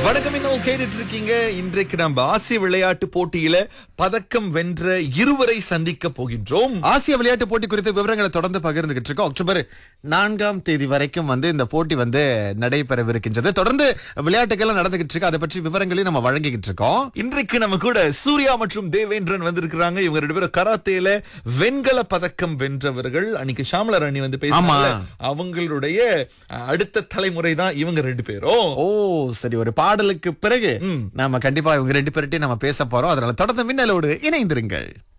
வணக்கம் இன்னும் கேட்டுட்டு இருக்கீங்க இன்றைக்கு நம்ம ஆசிய விளையாட்டு போட்டியில பதக்கம் வென்ற இருவரை சந்திக்க போகின்றோம் ஆசிய விளையாட்டு போட்டி குறித்த விவரங்களை தொடர்ந்து பகிர்ந்துகிட்டு இருக்கோம் அக்டோபர் நான்காம் தேதி வரைக்கும் வந்து இந்த போட்டி வந்து நடைபெறவிருக்கின்றது தொடர்ந்து விளையாட்டுகள் நடந்துகிட்டு இருக்கு அதை பற்றி விவரங்களையும் நம்ம வழங்கிக்கிட்டு இருக்கோம் இன்றைக்கு நம்ம கூட சூர்யா மற்றும் தேவேந்திரன் வந்திருக்கிறாங்க இவங்க ரெண்டு பேரும் கராத்தேல வெண்கல பதக்கம் வென்றவர்கள் அன்னைக்கு ஷாமலா ராணி வந்து பேசினாங்க அவங்களுடைய அஹ், அடுத்த தலைமுறை தான் இவங்க ரெண்டு பேரும் ஓ சரி ஒரு பாடலுக்கு பிறகு நாம கண்டிப்பா இவங்க ரெண்டு பேர்ட்டையும் நம்ம பேச போறோம் அதனால தொடர்ந்து மின்னலோடு இணைந்திருங்கள்